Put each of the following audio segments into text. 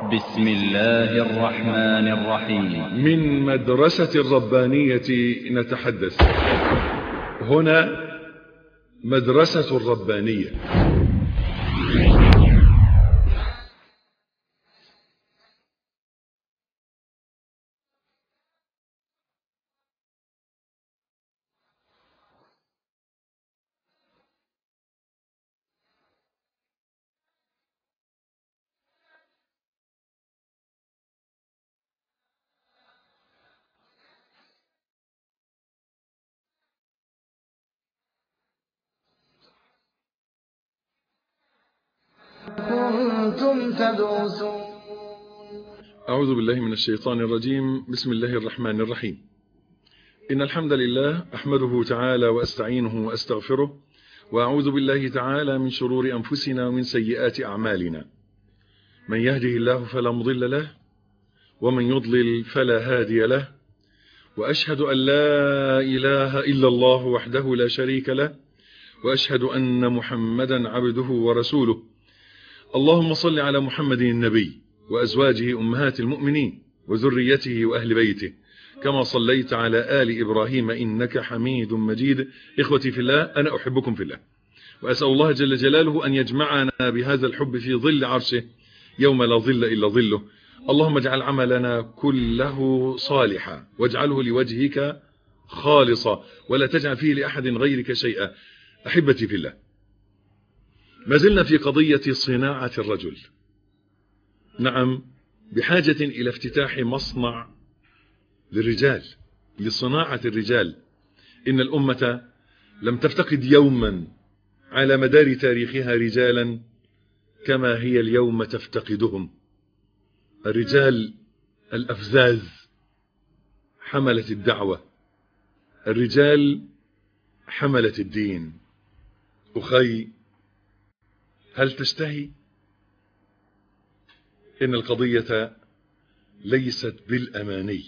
بسم الله الرحمن الرحيم من مدرسة الربانية نتحدث هنا مدرسة الربانية كنتم تدرسون أعوذ بالله من الشيطان الرجيم بسم الله الرحمن الرحيم إن الحمد لله أحمده تعالى وأستعينه وأستغفره وأعوذ بالله تعالى من شرور أنفسنا ومن سيئات أعمالنا من يهده الله فلا مضل له ومن يضلل فلا هادي له وأشهد أن لا إله إلا الله وحده لا شريك له وأشهد أن محمدا عبده ورسوله اللهم صل على محمد النبي وأزواجه أمهات المؤمنين وذريته وأهل بيته كما صليت على آل إبراهيم إنك حميد مجيد إخوتي في الله أنا أحبكم في الله وأسأل الله جل جلاله أن يجمعنا بهذا الحب في ظل عرشه يوم لا ظل إلا ظله اللهم اجعل عملنا كله صالحا واجعله لوجهك خالصا ولا تجعل فيه لأحد غيرك شيئا أحبتي في الله ما زلنا في قضية صناعة الرجل نعم بحاجة إلى افتتاح مصنع للرجال لصناعة الرجال إن الأمة لم تفتقد يوما على مدار تاريخها رجالا كما هي اليوم تفتقدهم الرجال الأفزاز حملة الدعوة الرجال حملة الدين أخي هل تشتهي إن القضية ليست بالأماني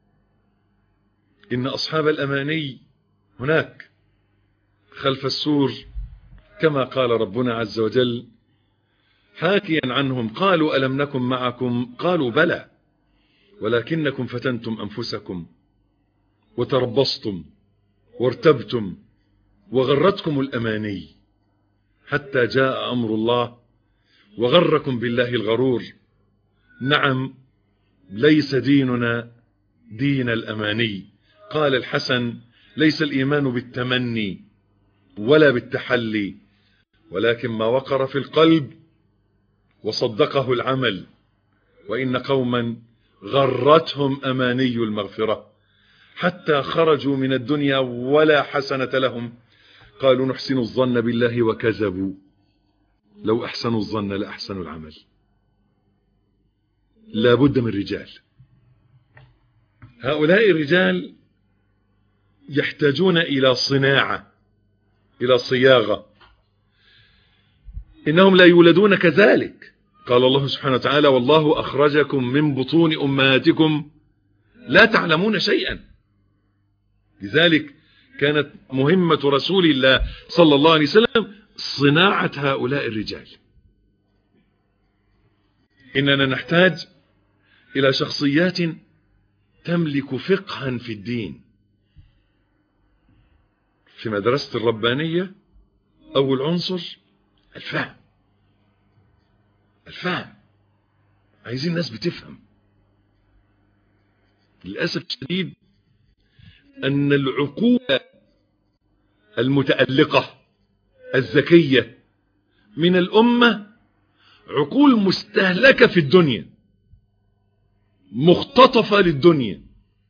إن أصحاب الأماني هناك خلف السور كما قال ربنا عز وجل حاكيا عنهم قالوا ألم نكن معكم قالوا بلى ولكنكم فتنتم أنفسكم وتربصتم وارتبتم وغرتكم الأماني حتى جاء أمر الله وغركم بالله الغرور نعم ليس ديننا دين الأماني قال الحسن ليس الإيمان بالتمني ولا بالتحلي ولكن ما وقر في القلب وصدقه العمل وإن قوما غرتهم أماني المغفرة حتى خرجوا من الدنيا ولا حسنة لهم قالوا نحسن الظن بالله وكذبوا لو أحسنوا الظن لأحسنوا العمل لا بد من رجال هؤلاء الرجال يحتاجون إلى صناعة إلى صياغة إنهم لا يولدون كذلك قال الله سبحانه وتعالى والله أخرجكم من بطون أمهاتكم لا تعلمون شيئا لذلك كانت مهمة رسول الله صلى الله عليه وسلم صناعة هؤلاء الرجال إننا نحتاج إلى شخصيات تملك فقها في الدين في مدرسة الربانية أول عنصر الفهم الفهم عايزين ناس بتفهم للأسف الشديد أن العقول المتألقة الذكية من الأمة عقول مستهلكة في الدنيا مختطفة للدنيا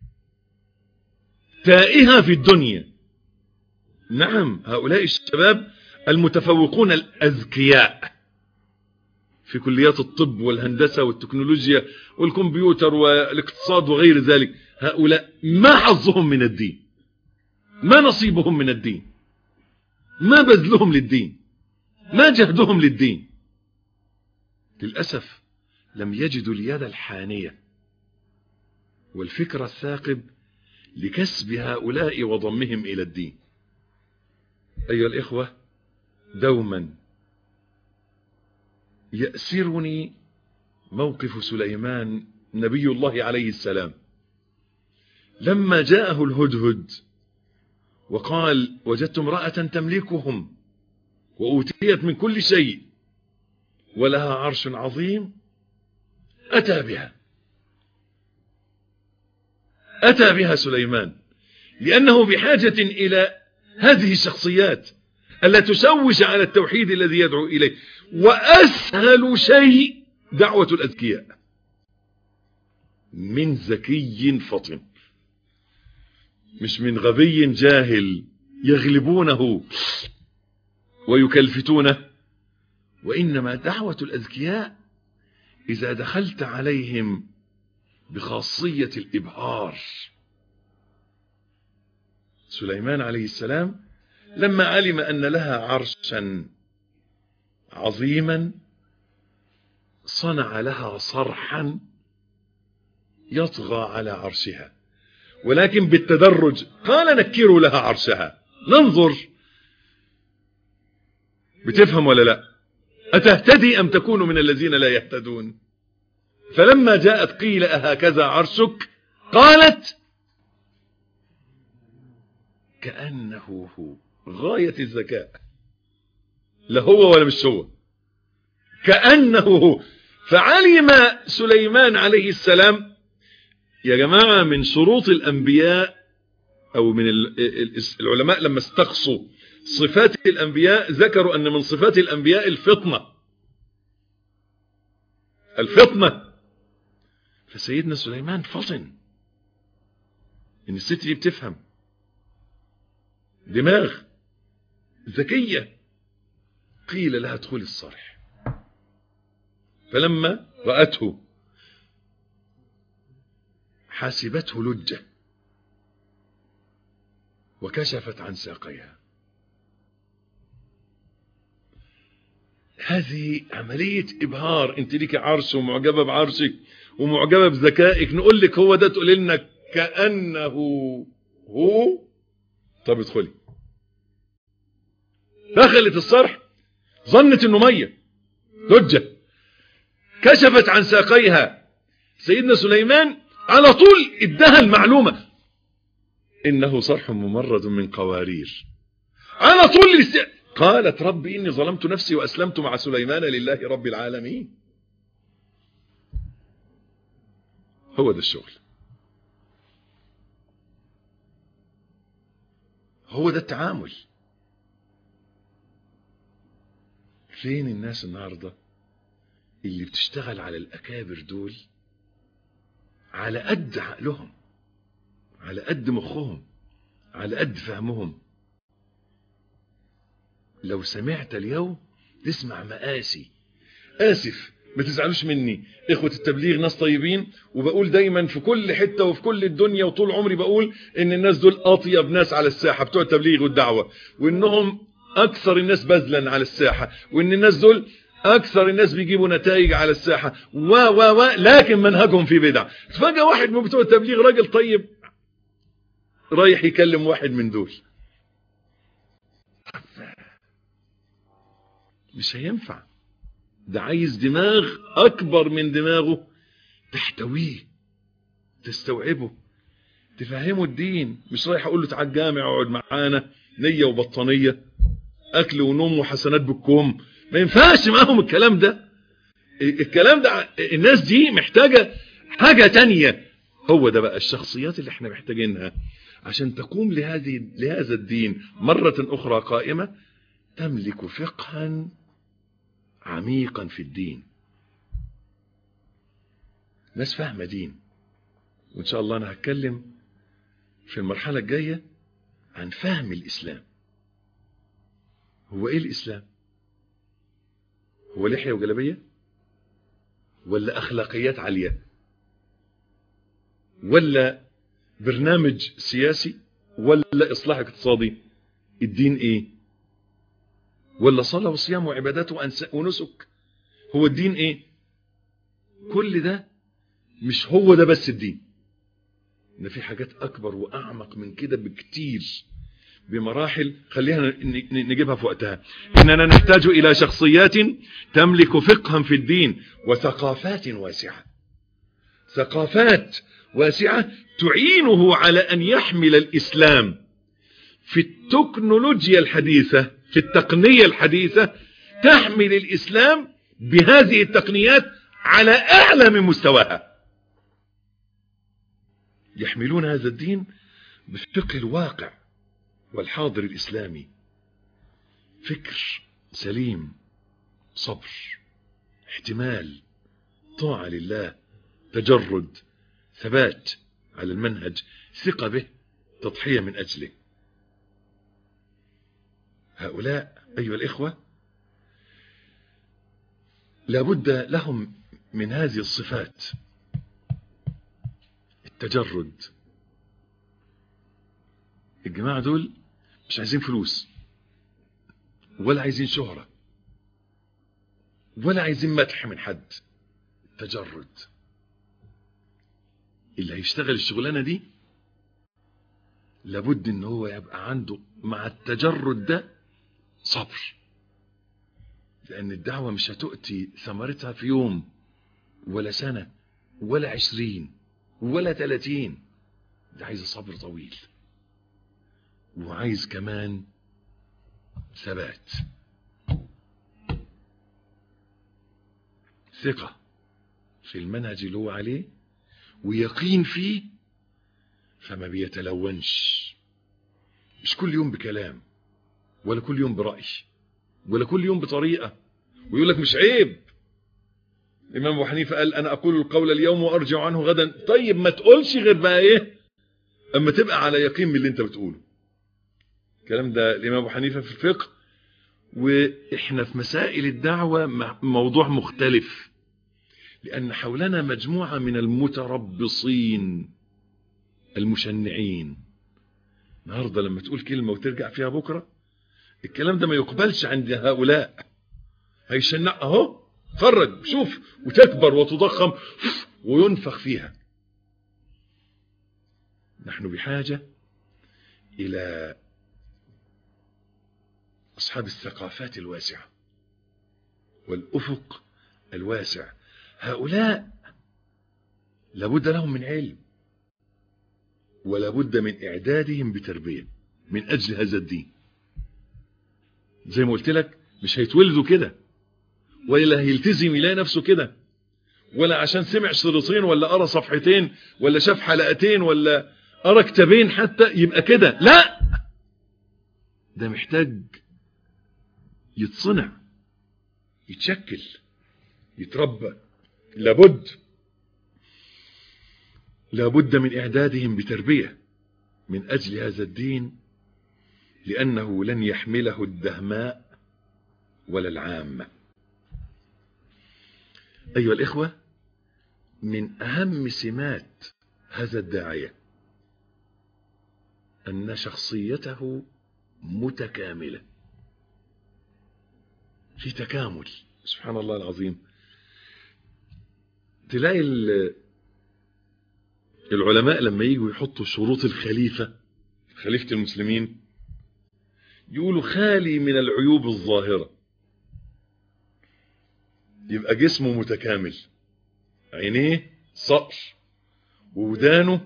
تائهة في الدنيا نعم هؤلاء الشباب المتفوقون الأذكياء في كليات الطب والهندسة والتكنولوجيا والكمبيوتر والاقتصاد وغير ذلك هؤلاء ما حظهم من الدين ما نصيبهم من الدين ما بذلهم للدين ما جهدهم للدين للأسف لم يجدوا اليد الحانية والفكر الثاقب لكسب هؤلاء وضمهم إلى الدين أيها الإخوة دوما يأسرني موقف سليمان نبي الله عليه السلام لما جاءه الهدهد وقال وجدت امرأة تملكهم وأوتيت من كل شيء ولها عرش عظيم أتى بها أتى بها سليمان لأنه بحاجة إلى هذه الشخصيات التي تشوش على التوحيد الذي يدعو إليه وأسهل شيء دعوة الأذكياء من ذكي فطن مش من غبي جاهل يغلبونه ويكلفتونه وإنما دعوة الأذكياء إذا دخلت عليهم بخاصية الإبهار سليمان عليه السلام لما علم أن لها عرشا عظيما صنع لها صرحا يطغى على عرشها ولكن بالتدرج قال نكروا لها عرشها ننظر بتفهم ولا لا أتهتدي أم تكون من الذين لا يهتدون فلما جاءت قيل أهكذا عرشك قالت كأنه هو غاية الذكاء لا هو ولا مش هو كأنه هو فعلم سليمان عليه السلام يا جماعة من شروط الأنبياء أو من العلماء لما استقصوا صفات الأنبياء ذكروا أن من صفات الأنبياء الفطنة الفطنة فسيدنا سليمان فطن إن الست دي بتفهم دماغ ذكية قيل لها ادخلي الصرح فلما رأته حاسبته لجة وكشفت عن ساقيها هذه عملية إبهار أنت ليك عرش ومعجبة بعرشك ومعجبة بذكائك نقول لك هو ده تقول لنا كأنه هو طب ادخلي دخلت الصرح ظنت انه ميه لجه كشفت عن ساقيها سيدنا سليمان على طول ادها المعلومة انه صرح ممرد من قوارير على طول الاست... قالت رب اني ظلمت نفسي واسلمت مع سليمان لله رب العالمين هو ده الشغل هو ده التعامل فين الناس النهارده اللي بتشتغل على الاكابر دول على قد عقلهم على قد مخهم على قد فهمهم لو سمعت اليوم تسمع مآسي آسف ما تزعلوش مني إخوة التبليغ ناس طيبين وبقول دايما في كل حتة وفي كل الدنيا وطول عمري بقول إن الناس دول أطيب ناس على الساحة بتوع التبليغ والدعوة وإنهم أكثر الناس بذلا على الساحة وإن الناس دول أكثر الناس بيجيبوا نتائج على الساحة و و و لكن منهجهم في بدع فجأة واحد من بتوع التبليغ راجل طيب رايح يكلم واحد من دول مش هينفع ده عايز دماغ أكبر من دماغه تحتويه تستوعبه تفهمه الدين مش رايح أقول له تعال الجامع اقعد معانا نية وبطانية أكل ونوم وحسنات بالكوم ما ينفعش معاهم الكلام ده الكلام ده الناس دي محتاجة حاجة تانية هو ده بقى الشخصيات اللي احنا محتاجينها عشان تقوم لهذه لهذا الدين مرة أخرى قائمة تملك فقها عميقا في الدين ناس فاهمة دين وإن شاء الله أنا هتكلم في المرحلة الجاية عن فهم الإسلام هو إيه الإسلام هو لحية وجلبية ولا أخلاقيات عالية ولا برنامج سياسي ولا إصلاح اقتصادي الدين إيه ولا صلاة وصيام وعبادات ونسك هو الدين إيه كل ده مش هو ده بس الدين إن في حاجات أكبر وأعمق من كده بكتير بمراحل خلينا نجيبها في وقتها إننا نحتاج إلى شخصيات تملك فقها في الدين وثقافات واسعة ثقافات واسعة تعينه على أن يحمل الإسلام في التكنولوجيا الحديثة في التقنية الحديثة تحمل الإسلام بهذه التقنيات على أعلى من مستواها يحملون هذا الدين بفقه الواقع والحاضر الإسلامي فكر سليم صبر احتمال طاعة لله تجرد ثبات على المنهج ثقة به تضحية من أجله هؤلاء أيها الإخوة لابد لهم من هذه الصفات التجرد الجماعة دول مش عايزين فلوس ولا عايزين شهرة ولا عايزين مدح من حد تجرد اللي هيشتغل الشغلانة دي لابد ان هو يبقى عنده مع التجرد ده صبر لان الدعوة مش هتؤتي ثمرتها في يوم ولا سنة ولا عشرين ولا تلاتين ده عايز صبر طويل وعايز كمان ثبات ثقة في المنهج اللي هو عليه ويقين فيه فما بيتلونش مش كل يوم بكلام ولا كل يوم برأي ولا كل يوم بطريقة ويقول لك مش عيب الإمام أبو حنيفة قال أنا أقول القول اليوم وأرجع عنه غدا طيب ما تقولش غير بقى إيه أما تبقى على يقين من اللي أنت بتقوله الكلام ده الإمام أبو حنيفة في الفقه وإحنا في مسائل الدعوة موضوع مختلف لأن حولنا مجموعة من المتربصين المشنعين النهاردة لما تقول كلمة وترجع فيها بكرة الكلام ده ما يقبلش عند هؤلاء هيشنع اهو فرج شوف وتكبر وتضخم وينفخ فيها نحن بحاجة إلى أصحاب الثقافات الواسعة والأفق الواسع هؤلاء لابد لهم من علم ولا بد من إعدادهم بتربية من أجل هذا الدين زي ما قلت لك مش هيتولدوا كده ولا هيلتزم يلاقي نفسه كده ولا عشان سمع شريطين ولا قرا صفحتين ولا شاف حلقتين ولا قرا كتابين حتى يبقى كده لا ده محتاج يتصنع يتشكل يتربى لابد لابد من إعدادهم بتربية من أجل هذا الدين لأنه لن يحمله الدهماء ولا العامة أيها الإخوة من أهم سمات هذا الداعية أن شخصيته متكاملة في تكامل سبحان الله العظيم تلاقي العلماء لما يجوا يحطوا شروط الخليفة خليفة المسلمين يقولوا خالي من العيوب الظاهرة يبقى جسمه متكامل عينيه صقر وودانه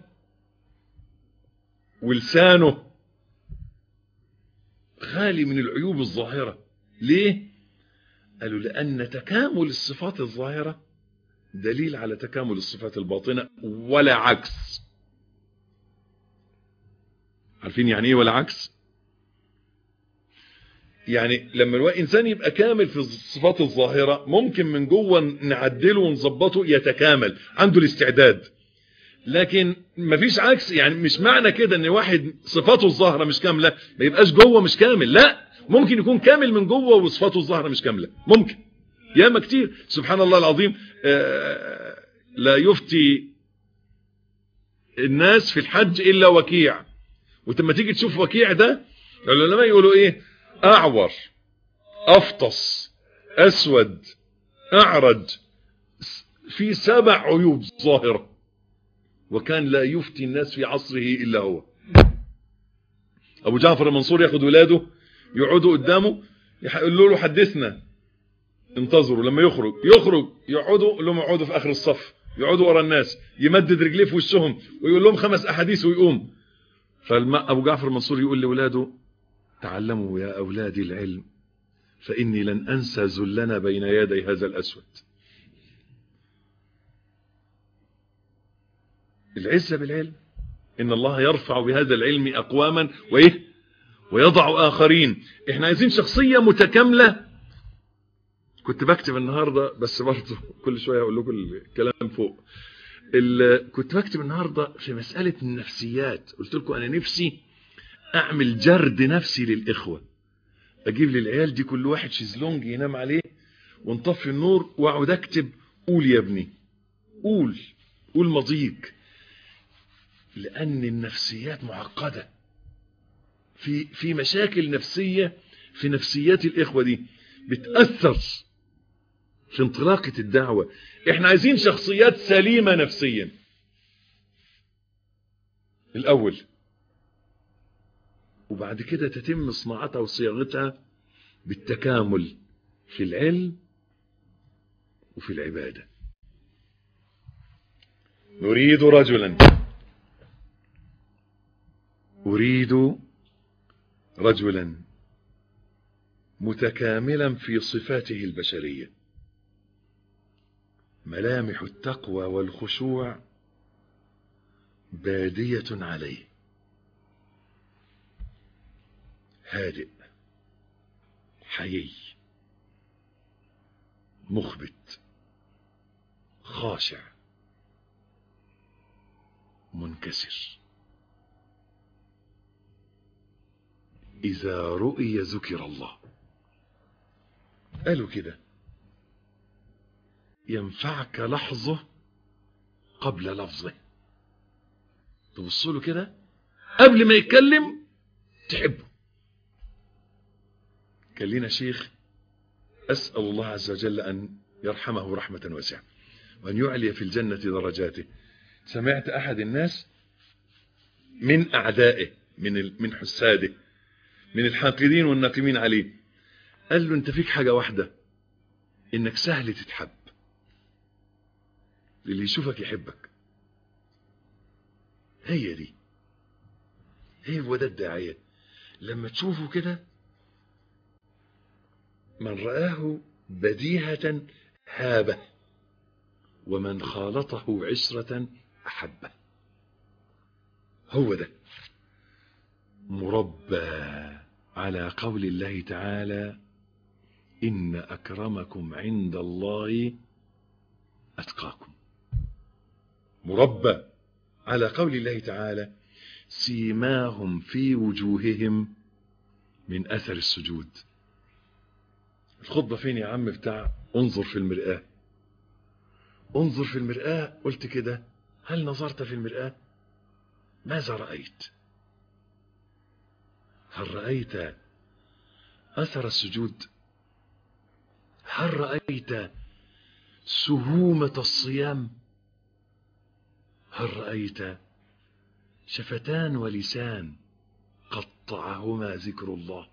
ولسانه خالي من العيوب الظاهرة ليه قالوا لأن تكامل الصفات الظاهرة دليل على تكامل الصفات الباطنة ولا عكس عارفين يعني ايه ولا عكس يعني لما الانسان يبقى كامل في الصفات الظاهرة ممكن من جوه نعدله ونظبطه يتكامل عنده الاستعداد لكن مفيش عكس يعني مش معنى كده ان واحد صفاته الظاهرة مش كاملة ما يبقاش جوه مش كامل لا ممكن يكون كامل من جوه وصفاته الظاهرة مش كاملة ممكن ياما كتير سبحان الله العظيم لا يفتي الناس في الحج الا وكيع وتما تيجي تشوف وكيع ده العلماء يقولوا ايه اعور افطس اسود اعرج في سبع عيوب ظاهرة وكان لا يفتي الناس في عصره الا هو ابو جعفر المنصور ياخد ولاده يقعدوا قدامه يقولوا له حدثنا انتظروا لما يخرج يخرج يقعدوا يقول لهم اقعدوا في اخر الصف يقعدوا ورا الناس يمدد رجليه في وشهم ويقول لهم خمس احاديث ويقوم فابو جعفر المنصور يقول لاولاده تعلموا يا اولادي العلم فاني لن انسى ذلنا بين يدي هذا الاسود العزه بالعلم ان الله يرفع بهذا العلم اقواما وايه ويضع اخرين احنا عايزين شخصيه متكامله كنت بكتب النهارده بس برضه كل شويه اقول لكم الكلام فوق كنت بكتب النهارده في مساله النفسيات قلت لكم انا نفسي اعمل جرد نفسي للاخوه اجيب للعيال دي كل واحد شيزلونج ينام عليه ونطفي النور واقعد اكتب قول يا ابني قول قول مضيق لان النفسيات معقده في في مشاكل نفسيه في نفسيات الاخوه دي بتاثر في انطلاقه الدعوه احنا عايزين شخصيات سليمه نفسيا الاول وبعد كده تتم صناعتها وصياغتها بالتكامل في العلم وفي العباده نريد رجلا اريد رجلا متكاملا في صفاته البشريه ملامح التقوى والخشوع باديه عليه هادئ حيي مخبت خاشع منكسر إذا رؤي ذكر الله قالوا كده ينفعك لحظة قبل لفظه تبص له كده قبل ما يتكلم تحبه كان لنا شيخ أسأل الله عز وجل أن يرحمه رحمة واسعة وأن يعلي في الجنة درجاته سمعت أحد الناس من أعدائه من من حساده من الحاقدين والناقمين عليه قال له انت فيك حاجة واحدة انك سهل تتحب اللي يشوفك يحبك هي دي هي هو ده الداعية لما تشوفه كده من رآه بديهة هابه ومن خالطه عشرة أحبه هو ده مربى على قول الله تعالى إن أكرمكم عند الله أتقاكم مربى على قول الله تعالى سيماهم في وجوههم من أثر السجود الخطبة فين يا عم بتاع انظر في المرآة انظر في المرآة قلت كده هل نظرت في المرآة ماذا رأيت هل رأيت أثر السجود هل رأيت سهومة الصيام هل رأيت شفتان ولسان قطعهما ذكر الله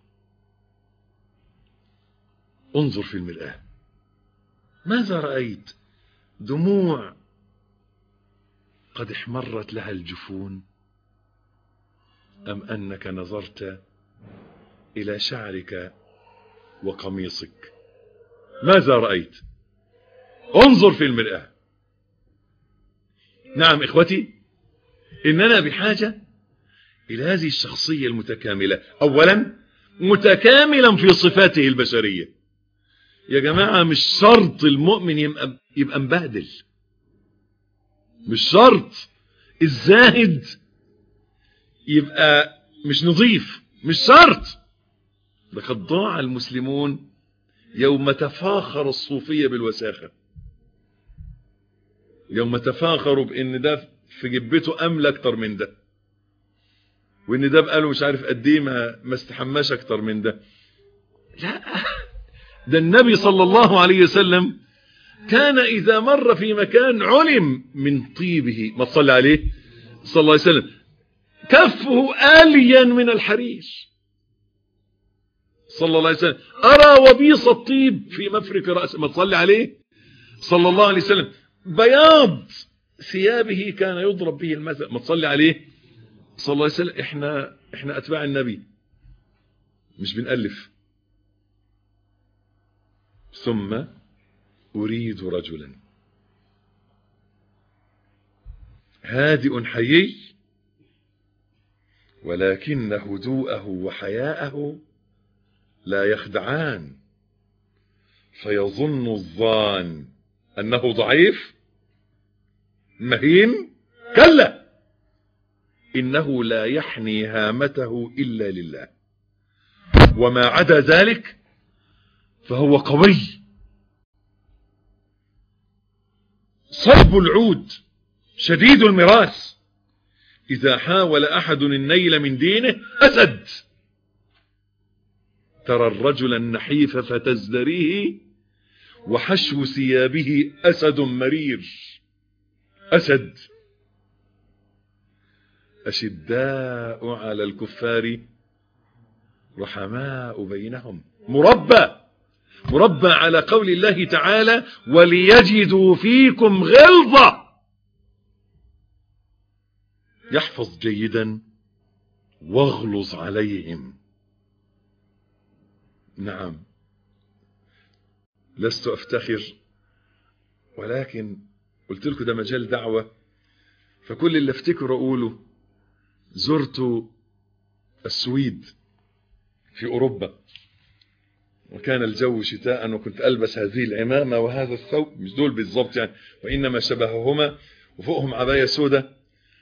انظر في المرآة ماذا رأيت دموع قد احمرت لها الجفون أم أنك نظرت إلى شعرك وقميصك ماذا رأيت انظر في المرآة نعم إخوتي إننا بحاجة إلى هذه الشخصية المتكاملة أولا متكاملا في صفاته البشرية يا جماعة مش شرط المؤمن يبقى, يبقى مبهدل مش شرط الزاهد يبقى مش نظيف مش شرط لقد ضاع المسلمون يوم تفاخر الصوفية بالوساخة يوم تفاخروا بان ده في جبته امل اكتر من ده وان ده بقاله مش عارف قد ايه ما ما استحماش اكتر من ده لا ده النبي صلى الله عليه وسلم كان اذا مر في مكان علم من طيبه ما تصلي عليه صلى الله عليه وسلم كفه آليا من الحرير صلى الله عليه وسلم أرى وبيص الطيب في مفرق رأسه ما تصلي عليه صلى الله عليه وسلم بياض ثيابه كان يضرب به المثل ما تصلي عليه صلى الله عليه وسلم احنا احنا اتباع النبي مش بنألف ثم أريد رجلا هادئ حيي ولكن هدوءه وحياءه لا يخدعان فيظن الظان أنه ضعيف مهين كلا إنه لا يحني هامته إلا لله وما عدا ذلك فهو قوي صلب العود شديد المراس إذا حاول أحد النيل من دينه أسد ترى الرجل النحيف فتزدريه وحشو ثيابه أسد مرير أسد أشداء على الكفار رحماء بينهم مربى مربى على قول الله تعالى وليجدوا فيكم غلظة يحفظ جيدا واغلظ عليهم نعم لست افتخر ولكن قلت لكم ده مجال دعوة فكل اللي افتكر اقوله زرت السويد في اوروبا وكان الجو شتاء وكنت البس هذه العمامة وهذا الثوب مش دول بالضبط يعني وانما شبههما وفوقهم عباية سودة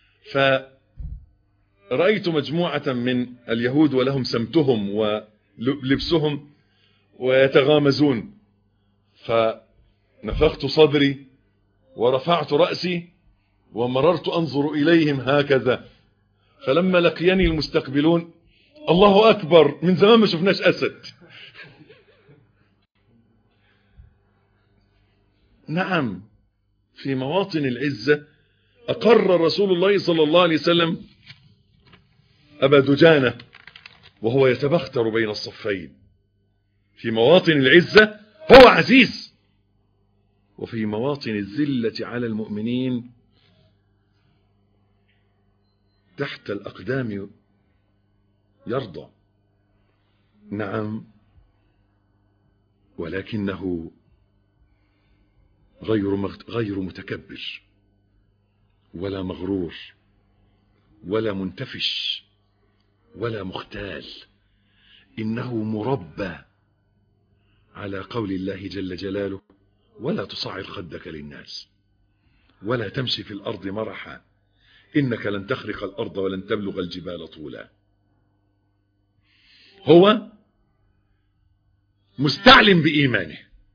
فرأيت مجموعة من اليهود ولهم سمتهم ولبسهم ويتغامزون فنفخت صدري ورفعت رأسي ومررت أنظر إليهم هكذا فلما لقيني المستقبلون الله أكبر من زمان ما شفناش أسد نعم في مواطن العزة أقر رسول الله صلى الله عليه وسلم أبا دجانة وهو يتبختر بين الصفين في مواطن العزة هو عزيز وفي مواطن الذلة على المؤمنين تحت الأقدام يرضى نعم ولكنه غير غير متكبر ولا مغرور ولا منتفش ولا مختال إنه مربى على قول الله جل جلاله ولا تصعر خدك للناس ولا تمشي في الأرض مرحا إنك لن تخرق الأرض ولن تبلغ الجبال طولا هو مستعلم بإيمانه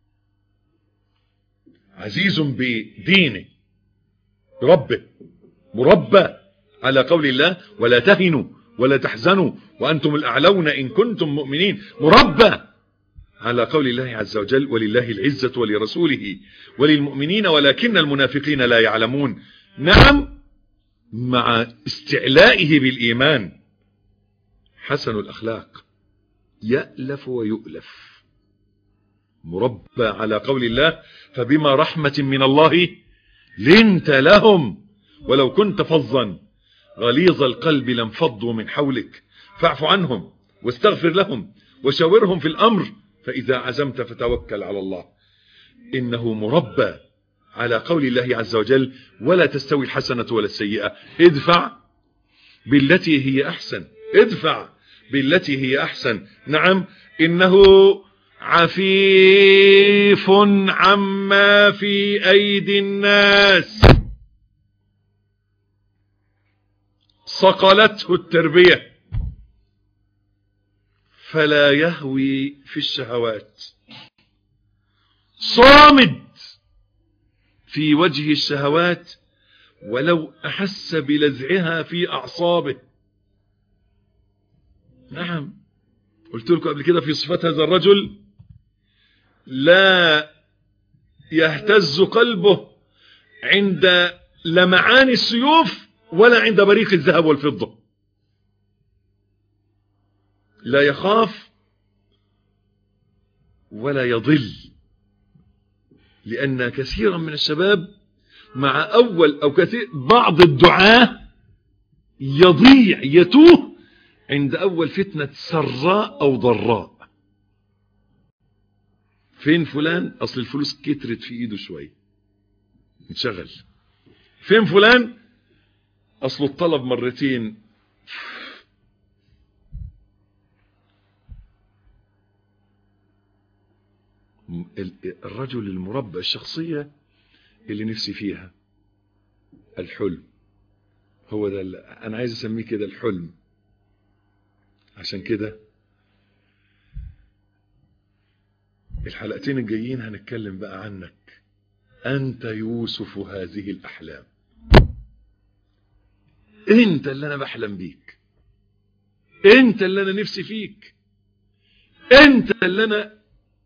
عزيز بدينه ربه مربى على قول الله ولا تهنوا ولا تحزنوا وأنتم الأعلون إن كنتم مؤمنين مربى على قول الله عز وجل ولله العزة ولرسوله وللمؤمنين ولكن المنافقين لا يعلمون نعم مع استعلائه بالإيمان حسن الأخلاق يألف ويؤلف مربى على قول الله فبما رحمة من الله لنت لهم ولو كنت فظا غليظ القلب لانفضوا من حولك فاعف عنهم واستغفر لهم وشاورهم في الأمر فإذا عزمت فتوكل على الله إنه مربى على قول الله عز وجل ولا تستوي الحسنة ولا السيئة ادفع بالتي هي أحسن ادفع بالتي هي أحسن نعم إنه عفيف عما في أيدي الناس صقلته التربية فلا يهوي في الشهوات صامد في وجه الشهوات ولو أحس بلذعها في أعصابه نعم قلت لكم قبل كده في صفات هذا الرجل لا يهتز قلبه عند لمعان السيوف ولا عند بريق الذهب والفضة لا يخاف ولا يضل لأن كثيرا من الشباب مع أول أو كثير بعض الدعاة يضيع يتوه عند أول فتنة سراء أو ضراء فين فلان أصل الفلوس كترت في إيده شوية انشغل فين فلان أصل الطلب مرتين الرجل المربى الشخصية اللي نفسي فيها الحلم هو ده اللي انا عايز اسميه كده الحلم عشان كده الحلقتين الجايين هنتكلم بقى عنك انت يوسف هذه الاحلام انت اللي انا بحلم بيك انت اللي انا نفسي فيك انت اللي انا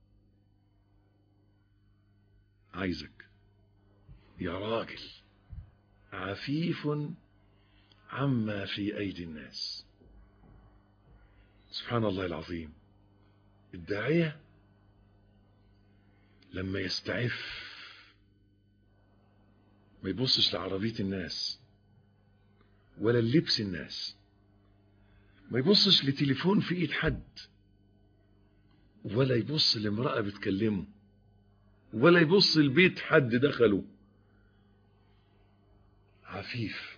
عايزك يا راجل عفيف عما في أيدي الناس سبحان الله العظيم الداعية لما يستعف ما يبصش لعربية الناس ولا اللبس الناس ما يبصش لتليفون في ايد حد ولا يبص لامرأة بتكلمه ولا يبص البيت حد دخله عفيف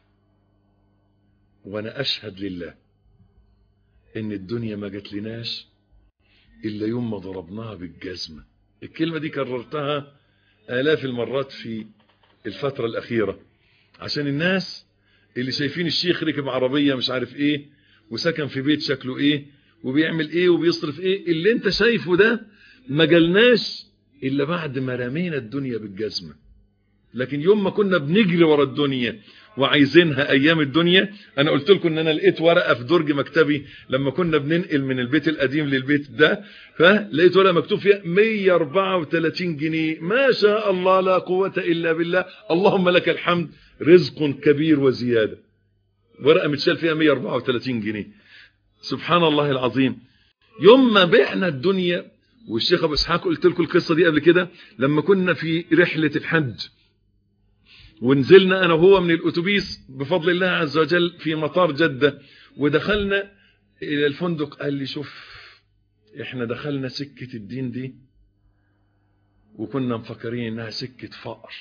وانا اشهد لله ان الدنيا ما جات لناش الا يوم ما ضربناها بالجزمة الكلمة دي كررتها الاف المرات في الفترة الاخيرة عشان الناس اللي شايفين الشيخ ركب عربية مش عارف ايه وسكن في بيت شكله ايه وبيعمل ايه وبيصرف ايه اللي انت شايفه ده ما جالناش الا بعد ما رمينا الدنيا بالجزمة لكن يوم ما كنا بنجري ورا الدنيا وعايزينها ايام الدنيا انا قلت لكم ان انا لقيت ورقه في درج مكتبي لما كنا بننقل من البيت القديم للبيت ده فلقيت ورقه مكتوب فيها 134 جنيه ما شاء الله لا قوه الا بالله اللهم لك الحمد رزق كبير وزياده ورقه متشال فيها 134 جنيه سبحان الله العظيم يوم ما بعنا الدنيا والشيخ ابو اسحاق قلت لكم القصه دي قبل كده لما كنا في رحله الحج ونزلنا انا وهو من الاتوبيس بفضل الله عز وجل في مطار جدة ودخلنا الى الفندق قال لي شوف احنا دخلنا سكة الدين دي وكنا مفكرين انها سكة فقر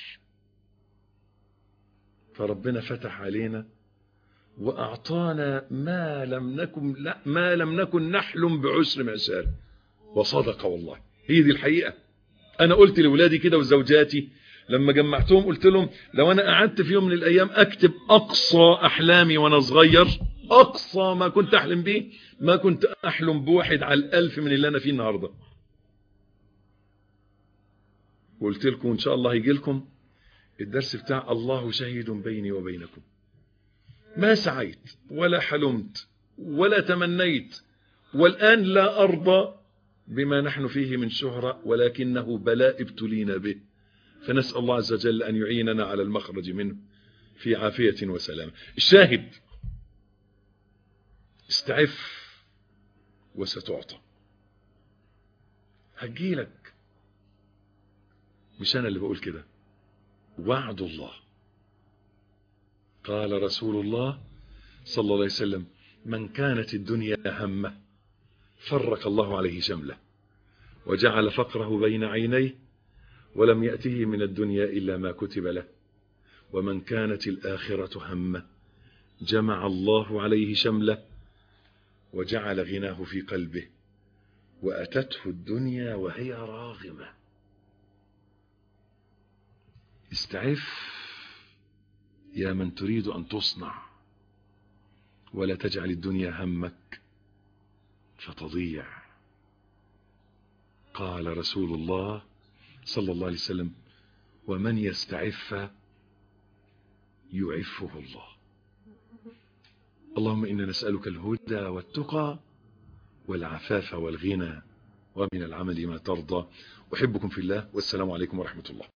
فربنا فتح علينا واعطانا ما لم نكن لا ما لم نكن نحلم بعشر معشار وصدق والله هي دي الحقيقة انا قلت لاولادي كده وزوجاتي لما جمعتهم قلت لهم لو انا قعدت في يوم من الايام اكتب اقصى احلامي وانا صغير اقصى ما كنت احلم به ما كنت احلم بواحد على الالف من اللي انا فيه النهاردة وقلت لكم ان شاء الله يجي لكم الدرس بتاع الله شهيد بيني وبينكم ما سعيت ولا حلمت ولا تمنيت والآن لا أرضى بما نحن فيه من شهرة ولكنه بلاء ابتلينا به فنسأل الله عز وجل أن يعيننا على المخرج منه في عافية وسلام الشاهد استعف وستعطى هجيلك مش أنا اللي بقول كده وعد الله قال رسول الله صلى الله عليه وسلم من كانت الدنيا همه فرق الله عليه شمله وجعل فقره بين عينيه ولم يأته من الدنيا إلا ما كتب له ومن كانت الآخرة همه جمع الله عليه شمله وجعل غناه في قلبه وأتته الدنيا وهي راغمة استعف يا من تريد أن تصنع ولا تجعل الدنيا همك فتضيع قال رسول الله صلى الله عليه وسلم ومن يستعف يعفه الله اللهم إنا نسألك الهدى والتقى والعفاف والغنى ومن العمل ما ترضى أحبكم في الله والسلام عليكم ورحمة الله